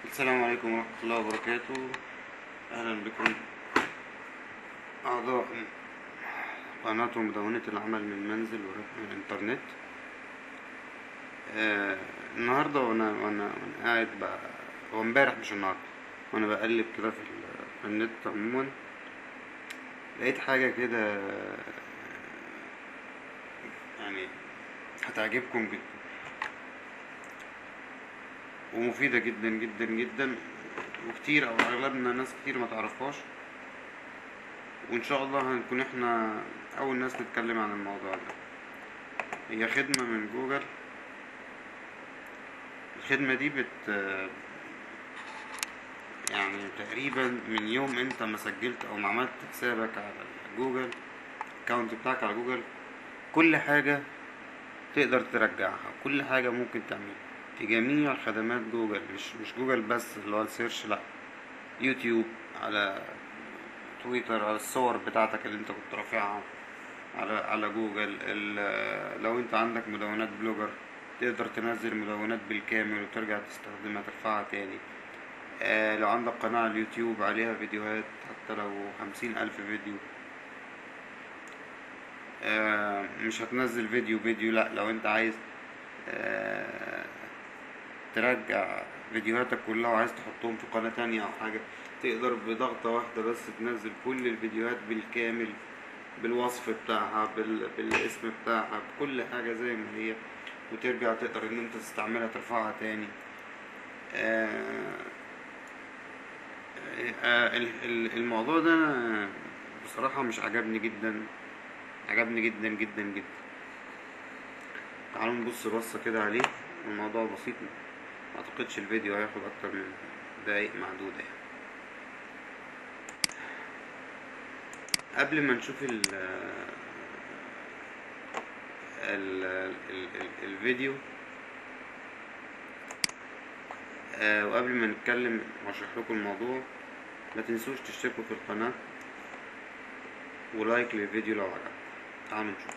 السلام عليكم ورحمة الله وبركاته أهلا بكم أعضاء قناة مدونة العمل من المنزل ورقم الإنترنت آه النهاردة وأنا وأنا وأنا قاعد بقى هو امبارح مش النهاردة وأنا بقلب كده في, ال- في النت عموما لقيت حاجة كده يعني هتعجبكم جدا ومفيدة جدا جدا جدا وكتير او اغلبنا ناس كتير ما تعرفهاش وان شاء الله هنكون احنا اول ناس نتكلم عن الموضوع ده هي خدمة من جوجل الخدمة دي بت يعني تقريبا من يوم انت ما سجلت او ما عملت حسابك على جوجل الاكونت بتاعك على جوجل كل حاجة تقدر ترجعها كل حاجة ممكن تعملها في جميع خدمات جوجل مش مش جوجل بس اللي هو السيرش لا يوتيوب على تويتر على الصور بتاعتك اللي انت كنت رافعها على على جوجل ال- لو انت عندك مدونات بلوجر تقدر تنزل مدونات بالكامل وترجع تستخدمها ترفعها تاني آه لو عندك قناة على اليوتيوب عليها فيديوهات حتى لو خمسين ألف فيديو آه مش هتنزل فيديو فيديو لا لو انت عايز آه ترجع فيديوهاتك كلها وعايز تحطهم في قناة تانية أو حاجة تقدر بضغطة واحدة بس تنزل كل الفيديوهات بالكامل بالوصف بتاعها بال... بالاسم بتاعها بكل حاجة زي ما هي وترجع تقدر ان انت تستعملها ترفعها تاني آه... آه... ال- ال- الموضوع ده أنا بصراحة مش عجبني جدا عجبني جدا جدا جدا تعالوا نبص بصة كده عليه الموضوع بسيط ما اعتقدش الفيديو هياخد اكتر من دقايق معدودة يعني قبل ما نشوف ال ال ال ال الفيديو آه، وقبل ما نتكلم واشرح لكم الموضوع ما تنسوش تشتركوا في القناة ولايك للفيديو لو عجبكم تعالوا نشوف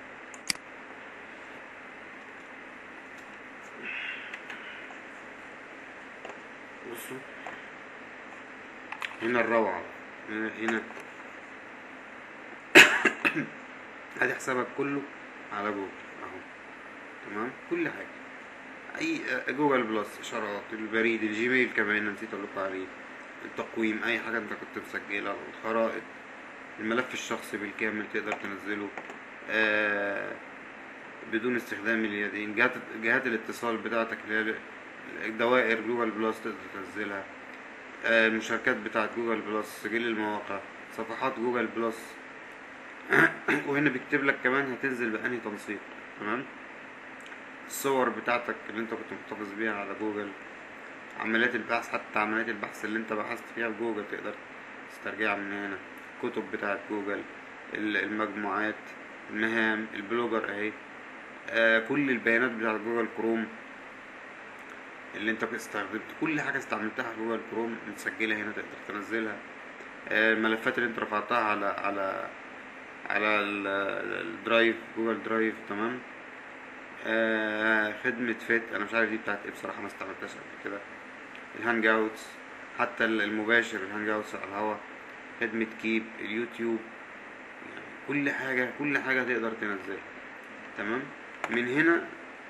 بصوا هنا الروعة هنا هنا ادي حسابك كله على جوجل اهو تمام كل حاجة اي جوجل بلس اشارات البريد الجيميل كمان نسيت اقول لكم عليه التقويم اي حاجة انت كنت مسجلها الخرائط الملف الشخصي بالكامل تقدر تنزله آه بدون استخدام اليدين جهات جهات الاتصال بتاعتك اللي هي دوائر جوجل بلس تقدر تنزلها آه، المشاركات بتاعت جوجل بلس سجل المواقع صفحات جوجل بلس وهنا بيكتب لك كمان هتنزل بأنهي تنسيق تمام الصور بتاعتك اللي انت كنت محتفظ بيها على جوجل عمليات البحث حتى عمليات البحث اللي انت بحثت فيها في جوجل تقدر تسترجعها من هنا الكتب بتاعت جوجل ال- المجموعات المهام البلوجر اهي آه كل البيانات بتاعت جوجل كروم اللي انت استخدمت كل حاجه استعملتها في جوجل كروم متسجله هنا تقدر تنزلها آه، الملفات اللي انت رفعتها على على على ال- ال- الدرايف جوجل درايف تمام آه، خدمة فيت انا مش عارف دي بتاعت ايه بصراحة ما استعملتهاش قبل كده الهانج اوتس حتى ال- المباشر الهانج اوتس على الهوا خدمة كيب اليوتيوب يعني كل حاجة كل حاجة تقدر تنزلها تمام من هنا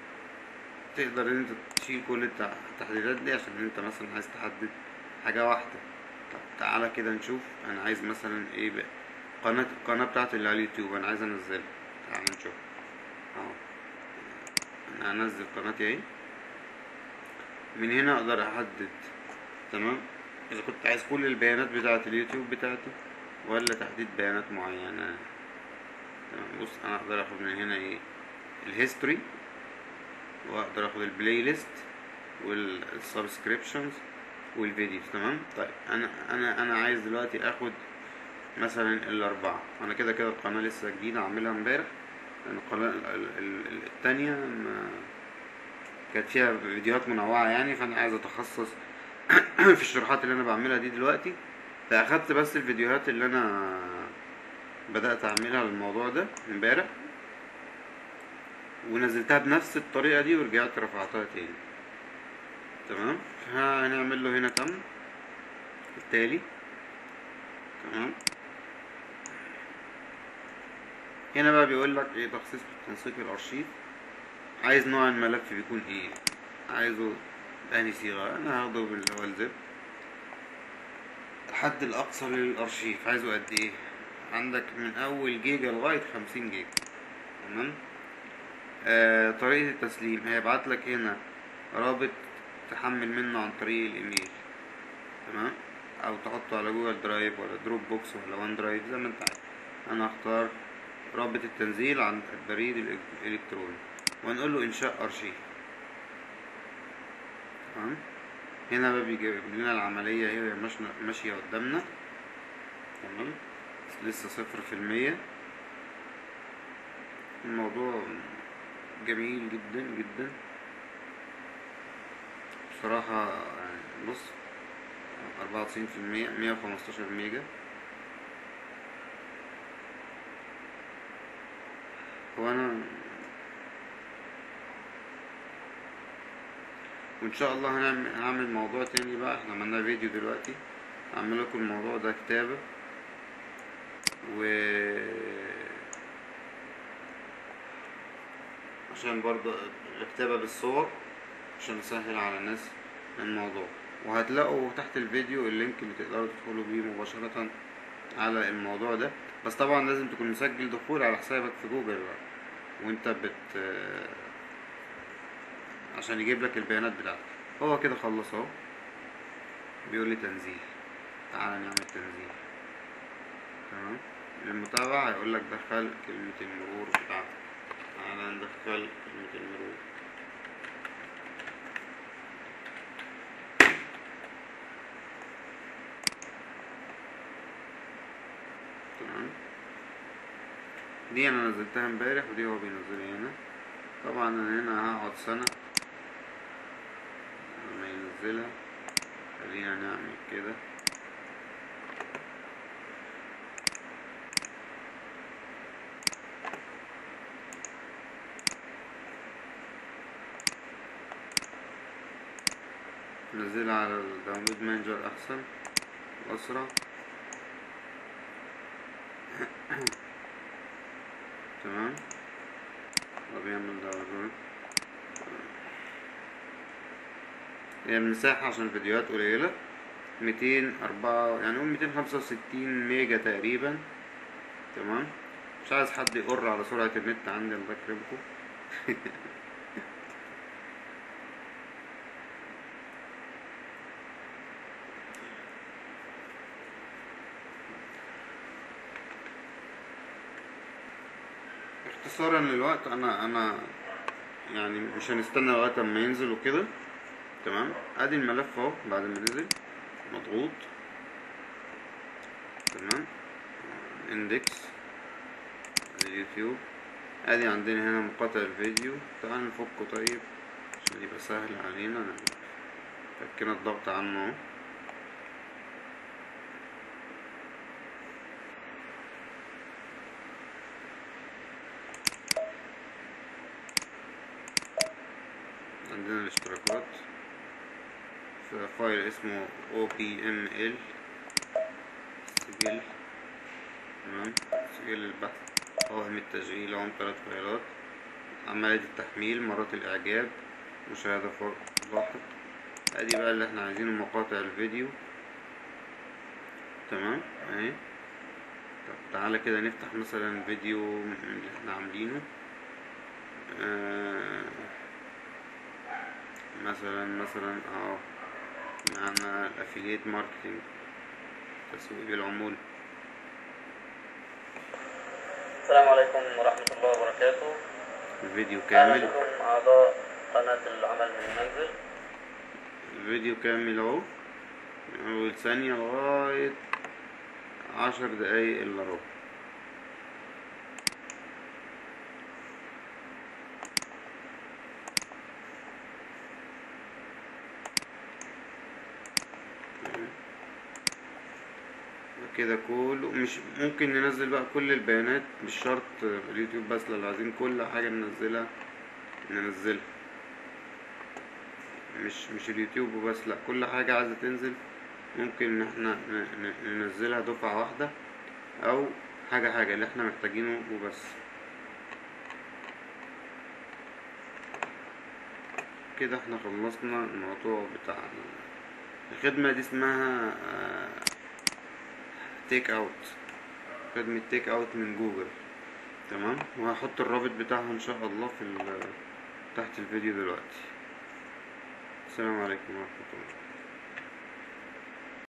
تقدر ان انت تشيل كل التع- التحديدات دي عشان انت مثلا عايز تحدد حاجة واحدة طب تعالى كده نشوف انا عايز مثلا ايه بقى قناة القناة بتاعتي اللي على اليوتيوب انا عايز انزلها تعالى نشوف اهو انا هنزل قناتي اهي من هنا اقدر احدد تمام اذا كنت عايز كل البيانات بتاعة اليوتيوب بتاعتي ولا تحديد بيانات معينة تمام بص انا اقدر اخد من هنا ايه الهيستوري واقدر اخد البلاي ليست والسبسكريبشنز والفيديوز تمام طيب انا انا انا عايز دلوقتي اخد مثلا الاربعه انا كده كده القناه لسه جديده عاملها امبارح لان القناه ال- ال- ال- التانية ما كانت فيها فيديوهات منوعه يعني فانا عايز اتخصص في الشروحات اللي انا بعملها دي دلوقتي فاخدت بس الفيديوهات اللي انا بدات اعملها للموضوع ده امبارح ونزلتها بنفس الطريقة دي ورجعت رفعتها تاني تمام هنعمل له هنا تم التالي تمام هنا بقى بيقول لك ايه تخصيص تنسيق الارشيف عايز نوع الملف بيكون ايه عايزه بأني صيغة انا هاخده باللي هو الزب الحد الاقصى للارشيف عايزه قد ايه عندك من اول جيجا لغاية خمسين جيجا تمام آه طريقة التسليم هيبعت لك هنا رابط تحمل منه عن طريق الايميل تمام او تحطه على جوجل درايف ولا دروب بوكس ولا وان درايف زي ما انت عايز انا هختار رابط التنزيل عن البريد الإلك- الالكتروني ونقول له انشاء ارشيف تمام هنا بقى بيجيب لنا العملية هي ماشية- ماشية قدامنا تمام لسه صفر في المية الموضوع جميل جدا جدا بصراحة يعني بص أربعة وتسعين في المية مية وخمستاشر ميجا هو أنا وإن شاء الله هنعمل هعمل موضوع تاني بقى احنا عملنا فيديو دلوقتي هعمل لكم الموضوع ده كتابة و عشان برضه الكتابة بالصور عشان نسهل على الناس الموضوع وهتلاقوا تحت الفيديو اللينك اللي تقدروا تدخلوا بيه مباشرة على الموضوع ده بس طبعا لازم تكون مسجل دخول على حسابك في جوجل بقى وانت بت عشان يجيب لك البيانات بتاعتك هو كده خلص اهو بيقول لي تنزيل تعالى نعمل تنزيل تمام للمتابعة هيقول لك دخل كلمة المرور بتاعتك تعالى ندخل كلمة المرور تمام دي انا نزلتها امبارح ودي هو بينزلها هنا طبعا انا هنا هقعد سنة لما ينزلها خلينا نعمل كده نزلها على الداونلود مانجر احسن واسرع تمام وبيعمل داونلود هي المساحة عشان الفيديوهات قليلة ميتين أربعة يعني قول ميتين خمسة وستين ميجا تقريبا تمام مش عايز حد يقر على سرعة النت عندي الله يكرمكم اختصارا للوقت انا انا يعني مش هنستنى لغايه اما ينزل وكده تمام ادي الملف اهو بعد ما نزل مضغوط تمام اندكس اليوتيوب ادي عندنا هنا مقاطع الفيديو تعال نفكه طيب عشان يبقى سهل علينا فكنا الضغط عنه اهو عندنا الاشتراكات في فايل اسمه OPML سجل تمام سجل البحث قوائم التشغيل اهم تلات فايلات عملية التحميل مرات الإعجاب مشاهدة فوق لاحق ادي بقى اللي احنا عايزينه مقاطع الفيديو تمام اهي طب تعالى كده نفتح مثلا فيديو من اللي احنا عاملينه آه مثلا مثلا اه معنا الافيليت ماركتنج تسويق بالعمولة السلام عليكم ورحمة الله وبركاته الفيديو أهلا كامل بكم أعضاء قناة العمل من المنزل الفيديو كامل اهو من اول ثانية لغاية عشر دقايق الا ربع كده كله مش ممكن ننزل بقى كل البيانات مش شرط اليوتيوب بس لو عايزين كل حاجة ننزلها ننزلها مش مش اليوتيوب وبس لا كل حاجة عايزة تنزل ممكن ان احنا ن- ن- ننزلها دفعة واحدة او حاجة حاجة اللي احنا محتاجينه وبس كده احنا خلصنا الموضوع بتاع ال- الخدمة دي اسمها تيك اوت خدمة تيك اوت من جوجل تمام وهحط الرابط بتاعها ان شاء الله في ال- تحت الفيديو دلوقتي السلام عليكم ورحمة الله